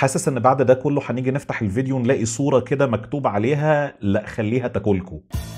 حاسس ان بعد ده كله هنيجي نفتح الفيديو نلاقي صورة كده مكتوب عليها لا خليها تاكلكوا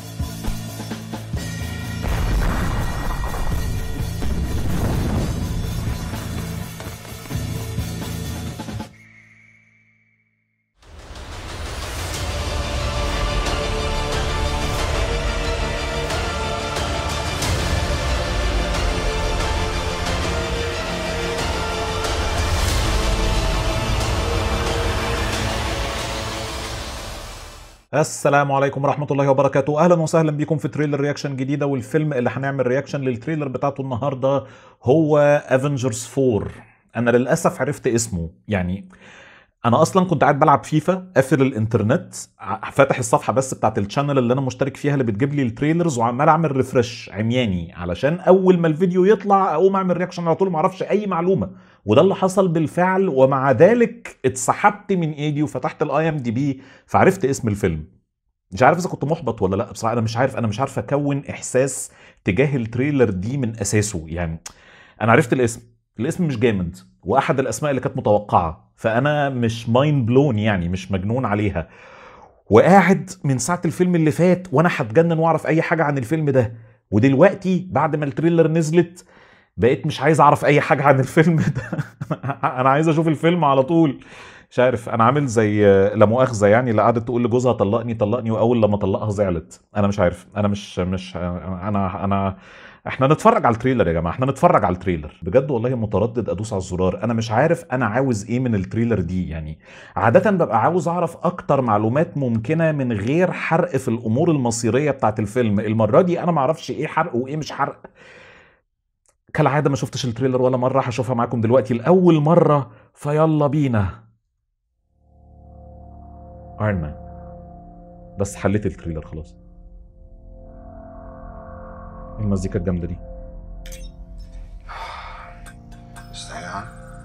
السلام عليكم ورحمة الله وبركاته أهلا وسهلا بكم في تريلر رياكشن جديدة والفيلم اللي هنعمل رياكشن للتريلر بتاعته النهاردة هو افنجرز 4 أنا للأسف عرفت اسمه يعني أنا أصلا كنت قاعد بلعب فيفا قافل الإنترنت ع- فاتح الصفحة بس بتاعت الشانل اللي أنا مشترك فيها اللي بتجيب لي التريلرز وعمال أعمل ريفرش عمياني علشان أول ما الفيديو يطلع أقوم أعمل رياكشن على طول معرفش أي معلومة وده اللي حصل بالفعل ومع ذلك اتسحبت من ايدي وفتحت الاي ام دي بي فعرفت اسم الفيلم مش عارف اذا كنت محبط ولا لا بصراحه انا مش عارف انا مش عارف اكون احساس تجاه التريلر دي من اساسه يعني انا عرفت الاسم الاسم مش جامد واحد الاسماء اللي كانت متوقعه فانا مش مايند بلون يعني مش مجنون عليها وقاعد من ساعه الفيلم اللي فات وانا هتجنن واعرف اي حاجه عن الفيلم ده ودلوقتي بعد ما التريلر نزلت بقيت مش عايز اعرف اي حاجه عن الفيلم ده انا عايز اشوف الفيلم على طول مش عارف انا عامل زي لا مؤاخذه يعني اللي قعدت تقول لجوزها طلقني طلقني واول لما طلقها زعلت انا مش عارف انا مش مش انا انا احنا نتفرج على التريلر يا جماعه احنا نتفرج على التريلر بجد والله متردد ادوس على الزرار انا مش عارف انا عاوز ايه من التريلر دي يعني عاده ببقى عاوز اعرف اكتر معلومات ممكنه من غير حرق في الامور المصيريه بتاعت الفيلم المره دي انا ما اعرفش ايه حرق وايه مش حرق كالعاده ما شفتش التريلر ولا مره هشوفها معاكم دلوقتي لاول مره فيلا بينا ايرون مان بس حليت التريلر خلاص إيه المزيكا الجامده دي Stay on.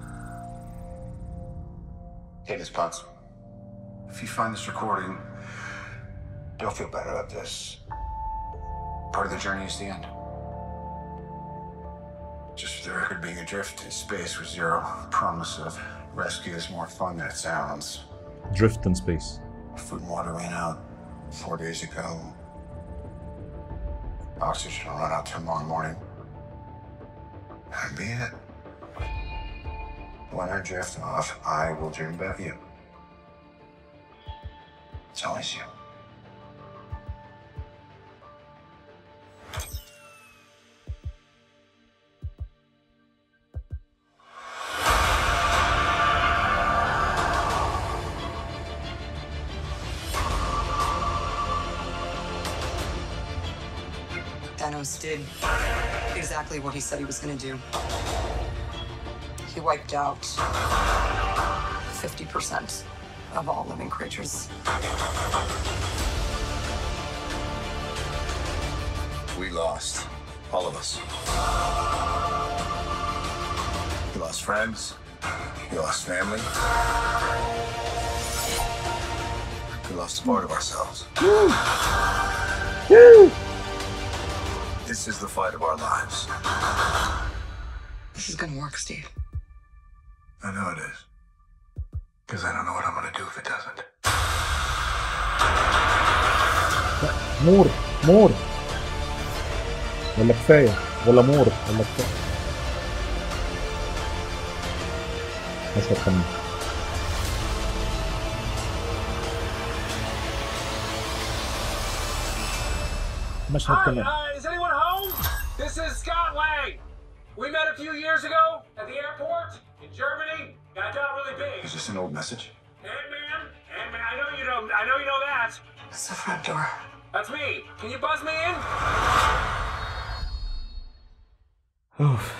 Take this box. If you find this recording, don't feel bad about this. Part of the journey is the end. Just for the record, being adrift in space with zero promise of rescue is more fun than it sounds. drift in space Food and water ran out four days ago. Oxygen will run out tomorrow morning. That'd be it. When I drift off, I will dream about you. It's always you. Thanos did exactly what he said he was going to do. He wiped out 50% of all living creatures. We lost. All of us. We lost friends. We lost family. We lost a part of ourselves. This is the fight of our lives. This is going to work, Steve. I know it is. Because I don't know what I'm going to do if it doesn't. مور مور ولا كفايه ولا مور ولا كفايه مشهد كمان مشهد Hi, كمان uh, is anyone home? This is Scott Lang. We met a few years ago at the airport in Germany. and I got really big. Is this an old message? Ant-Man, Ant-Man, I know you know, I know you know that. It's the front door. That's me. Can you buzz me in? اوف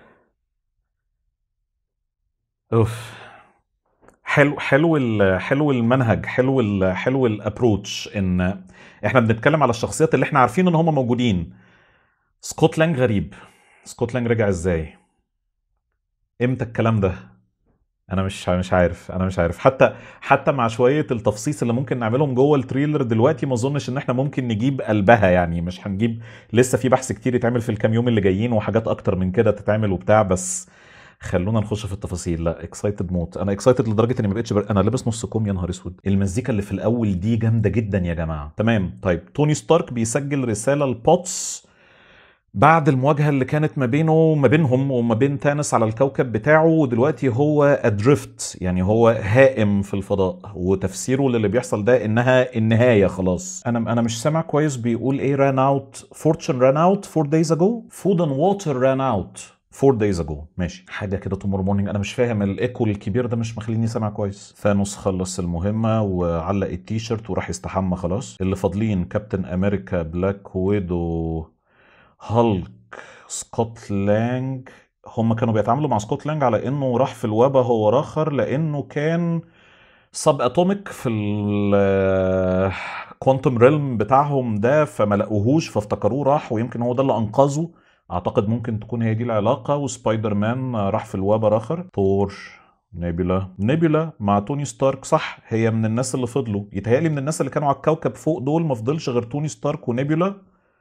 اوف حلو حلو ال- حلو المنهج حلو ال- حلو الابروتش ان احنا بنتكلم على الشخصيات اللي احنا عارفين ان هم موجودين سكوت لانج غريب سكوت لانج رجع ازاي امتى الكلام ده انا مش مش عارف انا مش عارف حتى حتى مع شويه التفصيص اللي ممكن نعملهم جوه التريلر دلوقتي ما اظنش ان احنا ممكن نجيب قلبها يعني مش هنجيب لسه في بحث كتير يتعمل في الكام يوم اللي جايين وحاجات اكتر من كده تتعمل وبتاع بس خلونا نخش في التفاصيل لا اكسايتد موت انا اكسايتد لدرجه اني ما بقتش بر... انا لابس نص كوم يا نهار اسود المزيكا اللي في الاول دي جامده جدا يا جماعه تمام طيب توني ستارك بيسجل رساله لبوتس بعد المواجهة اللي كانت ما بينه وما بينهم وما بين تانس على الكوكب بتاعه ودلوقتي هو ادريفت يعني هو هائم في الفضاء وتفسيره للي بيحصل ده انها النهاية خلاص انا انا مش سامع كويس بيقول ايه ran out fortune ran out four days ago food and water ran out four days ago ماشي حاجه كده تومور مورنينج انا مش فاهم الايكو الكبير ده مش مخليني سامع كويس ثانوس خلص المهمه وعلق التيشيرت وراح يستحمى خلاص اللي فاضلين كابتن امريكا بلاك ويدو هالك سكوت لانج هم كانوا بيتعاملوا مع سكوت لانج على انه راح في الوبا هو راخر لانه كان سب اتوميك في الكوانتم ريلم بتاعهم ده فما لقوهوش فافتكروه راح ويمكن هو ده اللي انقذه اعتقد ممكن تكون هي دي العلاقه وسبايدر مان راح في الوبا راخر ثور نيبولا نيبولا مع توني ستارك صح هي من الناس اللي فضلوا يتهيألي من الناس اللي كانوا على الكوكب فوق دول ما فضلش غير توني ستارك ونيبولا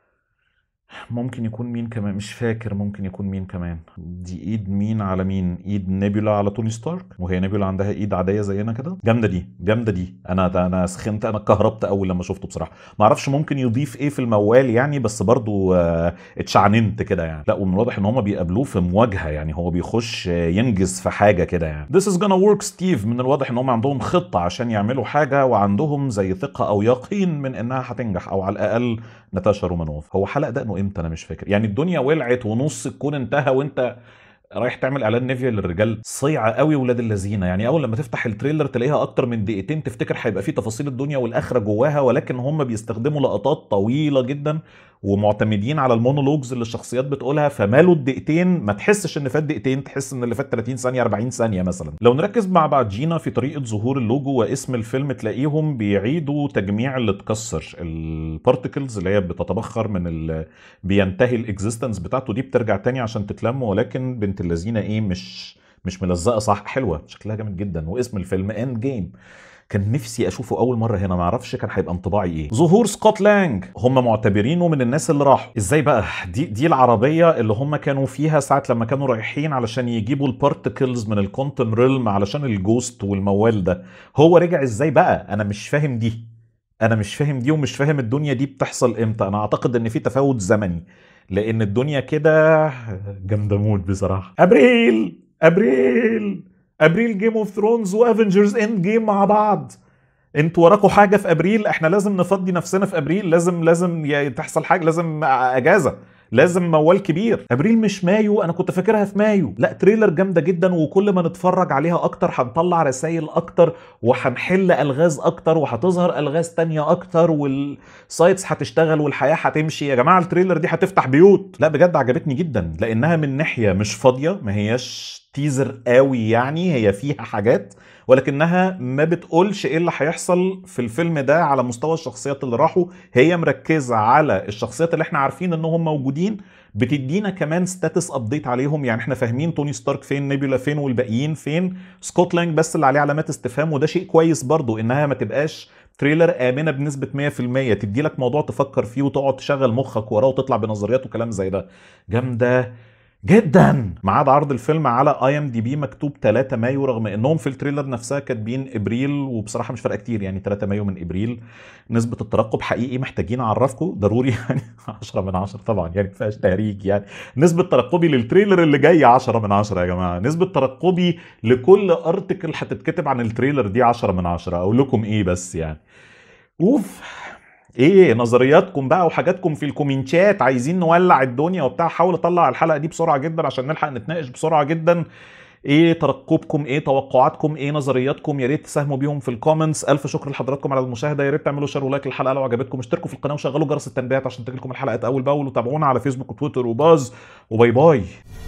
ممكن يكون مين كمان مش فاكر ممكن يكون مين كمان دي ايد مين على مين ايد نيبولا على توني ستارك وهي نيبولا عندها ايد عاديه زينا كده جامده دي جامده دي انا انا سخنت انا اتكهربت اول لما شفته بصراحه ما اعرفش ممكن يضيف ايه في الموال يعني بس برضو آه، اتشعننت كده يعني لا ومن الواضح ان هم بيقابلوه في مواجهه يعني هو بيخش آه، ينجز في حاجه كده يعني This is gonna work ستيف من الواضح ان هم عندهم خطه عشان يعملوا حاجه وعندهم زي ثقه او يقين من انها هتنجح او على الاقل ناتاشا رومانوف هو حلق دقنه امتى انا مش فاكر يعني الدنيا ولعت ونص الكون انتهى وانت رايح تعمل اعلان نيفيا للرجال صيعه قوي ولاد اللذينه يعني اول لما تفتح التريلر تلاقيها اكتر من دقيقتين تفتكر هيبقى فيه تفاصيل الدنيا والاخره جواها ولكن هم بيستخدموا لقطات طويله جدا ومعتمدين على المونولوجز اللي الشخصيات بتقولها فماله الدقيقتين ما تحسش ان فات دقيقتين تحس ان اللي فات 30 ثانيه 40 ثانيه مثلا لو نركز مع بعضينا في طريقه ظهور اللوجو واسم الفيلم تلاقيهم بيعيدوا تجميع اللي اتكسر البارتكلز اللي هي بتتبخر من ال... بينتهي الاكزيستنس بتاعته دي بترجع تاني عشان تتلم ولكن بنت اللذينه ايه مش مش ملزقه صح حلوه شكلها جامد جدا واسم الفيلم اند جيم كان نفسي اشوفه اول مره هنا ما اعرفش كان هيبقى انطباعي ايه ظهور سكوت لانج هم معتبرينه من الناس اللي راحوا ازاي بقى دي دي العربيه اللي هم كانوا فيها ساعه لما كانوا رايحين علشان يجيبوا البارتكلز من الكونتم ريلم علشان الجوست والموال ده هو رجع ازاي بقى انا مش فاهم دي انا مش فاهم دي ومش فاهم الدنيا دي بتحصل امتى انا اعتقد ان في تفاوت زمني لان الدنيا كده جامده موت بصراحه ابريل ابريل ابريل جيم اوف ثرونز وافنجرز اند جيم مع بعض انتوا وراكوا حاجه في ابريل احنا لازم نفضي نفسنا في ابريل لازم لازم ي- تحصل حاجه لازم اجازه لازم موال كبير ابريل مش مايو انا كنت فاكرها في مايو لا تريلر جامده جدا وكل ما نتفرج عليها اكتر هنطلع رسائل اكتر وهنحل الغاز اكتر وهتظهر الغاز تانية اكتر والسايتس هتشتغل والحياه هتمشي يا جماعه التريلر دي هتفتح بيوت لا بجد عجبتني جدا لانها من ناحيه مش فاضيه ما هياش تيزر قوي يعني هي فيها حاجات ولكنها ما بتقولش ايه اللي هيحصل في الفيلم ده على مستوى الشخصيات اللي راحوا هي مركزه على الشخصيات اللي احنا عارفين انهم موجودين بتدينا كمان ستاتس ابديت عليهم يعني احنا فاهمين توني ستارك فين نيبولا فين والباقيين فين سكوت لانج بس اللي عليه علامات استفهام وده شيء كويس برضو انها ما تبقاش تريلر امنه بنسبه 100% تدي لك موضوع تفكر فيه وتقعد تشغل مخك وراه وتطلع بنظريات وكلام زي ده جامده جدا ميعاد عرض الفيلم على اي ام دي بي مكتوب 3 مايو رغم انهم في التريلر نفسها كاتبين ابريل وبصراحه مش فارقه كتير يعني 3 مايو من ابريل نسبه الترقب حقيقي محتاجين اعرفكم ضروري يعني 10 من 10 طبعا يعني ما فيهاش تهريج يعني نسبه ترقبي للتريلر اللي جاي 10 من 10 يا جماعه نسبه ترقبي لكل ارتكل هتتكتب عن التريلر دي 10 من 10 اقول لكم ايه بس يعني اوف ايه نظرياتكم بقى وحاجاتكم في الكومنتات عايزين نولع الدنيا وبتاع حاول اطلع الحلقه دي بسرعه جدا عشان نلحق نتناقش بسرعه جدا ايه ترقبكم ايه توقعاتكم ايه نظرياتكم يا ريت تساهموا بيهم في الكومنتس الف شكر لحضراتكم على المشاهده يا ريت تعملوا شير ولايك للحلقه لو عجبتكم اشتركوا في القناه وشغلوا جرس التنبيهات عشان تجيلكم الحلقات اول باول وتابعونا على فيسبوك وتويتر وباز وباي باي